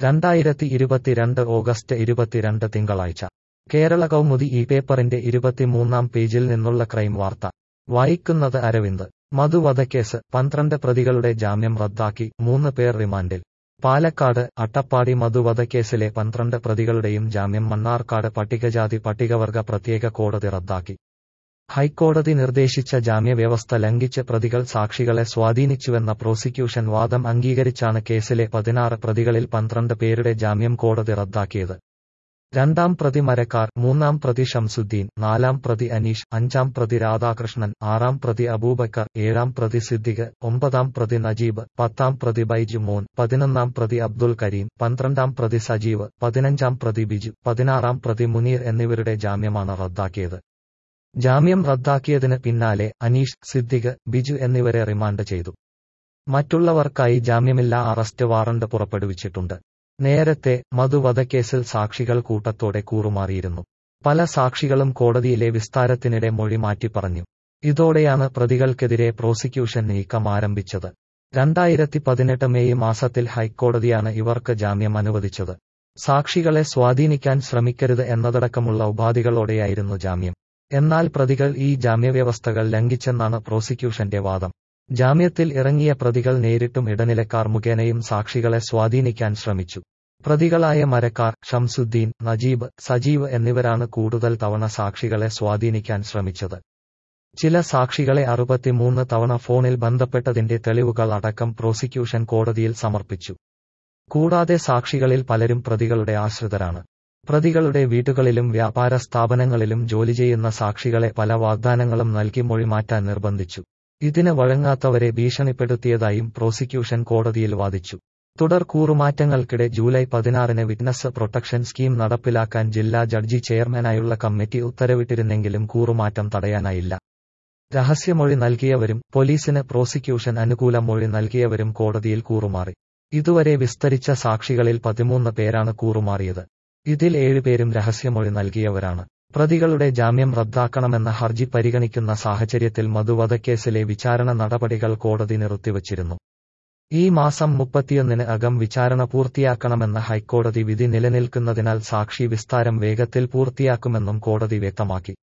രണ്ടായിരത്തി ഇരുപത്തിരണ്ട് ഓഗസ്റ്റ് ഇരുപത്തിരണ്ട് തിങ്കളാഴ്ച കേരള കൗമുദി ഈ പേപ്പറിന്റെ ഇരുപത്തിമൂന്നാം പേജിൽ നിന്നുള്ള ക്രൈം വാർത്ത വായിക്കുന്നത് അരവിന്ദ് മധുവധക്കേസ് പന്ത്രണ്ട് പ്രതികളുടെ ജാമ്യം റദ്ദാക്കി മൂന്ന് പേർ റിമാൻഡിൽ പാലക്കാട് അട്ടപ്പാടി മധുവധക്കേസിലെ പന്ത്രണ്ട് പ്രതികളുടെയും ജാമ്യം മണ്ണാർക്കാട് പട്ടികജാതി പട്ടികവർഗ പ്രത്യേക കോടതി റദ്ദാക്കി ഹൈക്കോടതി നിർദ്ദേശിച്ച ജാമ്യവ്യവസ്ഥ ലംഘിച്ച് പ്രതികൾ സാക്ഷികളെ സ്വാധീനിച്ചുവെന്ന പ്രോസിക്യൂഷൻ വാദം അംഗീകരിച്ചാണ് കേസിലെ പതിനാറ് പ്രതികളിൽ പന്ത്രണ്ട് പേരുടെ ജാമ്യം കോടതി റദ്ദാക്കിയത് രണ്ടാം പ്രതി മരക്കാർ മൂന്നാം പ്രതി ഷംസുദ്ദീൻ നാലാം പ്രതി അനീഷ് അഞ്ചാം പ്രതി രാധാകൃഷ്ണൻ ആറാം പ്രതി അബൂബക്കർ ഏഴാം പ്രതി സിദ്ദിഖ് ഒമ്പതാം പ്രതി നജീബ് പത്താം പ്രതി ബൈജു മോൻ പതിനൊന്നാം പ്രതി അബ്ദുൽ കരീം പന്ത്രണ്ടാം പ്രതി സജീവ് പതിനഞ്ചാം പ്രതി ബിജു പതിനാറാം പ്രതി മുനീർ എന്നിവരുടെ ജാമ്യമാണ് റദ്ദാക്കിയത് ജാമ്യം റദ്ദാക്കിയതിന് പിന്നാലെ അനീഷ് സിദ്ദിഖ് ബിജു എന്നിവരെ റിമാൻഡ് ചെയ്തു മറ്റുള്ളവർക്കായി ജാമ്യമില്ലാ അറസ്റ്റ് വാറണ്ട് പുറപ്പെടുവിച്ചിട്ടുണ്ട് നേരത്തെ മധുവധക്കേസിൽ സാക്ഷികൾ കൂട്ടത്തോടെ കൂറുമാറിയിരുന്നു പല സാക്ഷികളും കോടതിയിലെ വിസ്താരത്തിനിടെ മൊഴി മാറ്റിപ്പറഞ്ഞു ഇതോടെയാണ് പ്രതികൾക്കെതിരെ പ്രോസിക്യൂഷൻ നീക്കം ആരംഭിച്ചത് രണ്ടായിരത്തി പതിനെട്ട് മെയ് മാസത്തിൽ ഹൈക്കോടതിയാണ് ഇവർക്ക് ജാമ്യം അനുവദിച്ചത് സാക്ഷികളെ സ്വാധീനിക്കാൻ ശ്രമിക്കരുത് എന്നതടക്കമുള്ള ഉപാധികളോടെയായിരുന്നു ജാമ്യം എന്നാൽ പ്രതികൾ ഈ ജാമ്യവ്യവസ്ഥകൾ ലംഘിച്ചെന്നാണ് പ്രോസിക്യൂഷന്റെ വാദം ജാമ്യത്തിൽ ഇറങ്ങിയ പ്രതികൾ നേരിട്ടും ഇടനിലക്കാർ മുഖേനയും സാക്ഷികളെ സ്വാധീനിക്കാൻ ശ്രമിച്ചു പ്രതികളായ മരക്കാർ ഷംസുദ്ദീൻ നജീബ് സജീവ് എന്നിവരാണ് കൂടുതൽ തവണ സാക്ഷികളെ സ്വാധീനിക്കാൻ ശ്രമിച്ചത് ചില സാക്ഷികളെ അറുപത്തിമൂന്ന് തവണ ഫോണിൽ ബന്ധപ്പെട്ടതിന്റെ തെളിവുകൾ അടക്കം പ്രോസിക്യൂഷൻ കോടതിയിൽ സമർപ്പിച്ചു കൂടാതെ സാക്ഷികളിൽ പലരും പ്രതികളുടെ ആശ്രിതരാണ് പ്രതികളുടെ വീടുകളിലും വ്യാപാര സ്ഥാപനങ്ങളിലും ജോലി ചെയ്യുന്ന സാക്ഷികളെ പല വാഗ്ദാനങ്ങളും നൽകി മൊഴി മാറ്റാൻ നിർബന്ധിച്ചു ഇതിന് വഴങ്ങാത്തവരെ ഭീഷണിപ്പെടുത്തിയതായും പ്രോസിക്യൂഷൻ കോടതിയിൽ വാദിച്ചു തുടർ കൂറുമാറ്റങ്ങൾക്കിടെ ജൂലൈ പതിനാറിന് വിറ്റ്നസ് പ്രൊട്ടക്ഷൻ സ്കീം നടപ്പിലാക്കാൻ ജില്ലാ ജഡ്ജി ചെയർമാനായുള്ള കമ്മിറ്റി ഉത്തരവിട്ടിരുന്നെങ്കിലും കൂറുമാറ്റം തടയാനായില്ല രഹസ്യമൊഴി നൽകിയവരും പോലീസിന് പ്രോസിക്യൂഷൻ അനുകൂല മൊഴി നൽകിയവരും കോടതിയിൽ കൂറുമാറി ഇതുവരെ വിസ്തരിച്ച സാക്ഷികളിൽ പതിമൂന്ന് പേരാണ് കൂറുമാറിയത് ഇതിൽ ഏഴുപേരും രഹസ്യമൊഴി നൽകിയവരാണ് പ്രതികളുടെ ജാമ്യം റദ്ദാക്കണമെന്ന ഹർജി പരിഗണിക്കുന്ന സാഹചര്യത്തിൽ മധുവധക്കേസിലെ വിചാരണ നടപടികൾ കോടതി നിർത്തിവച്ചിരുന്നു ഈ മാസം മുപ്പത്തിയൊന്നിന് അകം വിചാരണ പൂർത്തിയാക്കണമെന്ന ഹൈക്കോടതി വിധി നിലനിൽക്കുന്നതിനാൽ സാക്ഷി വിസ്താരം വേഗത്തിൽ പൂർത്തിയാക്കുമെന്നും കോടതി വ്യക്തമാക്കി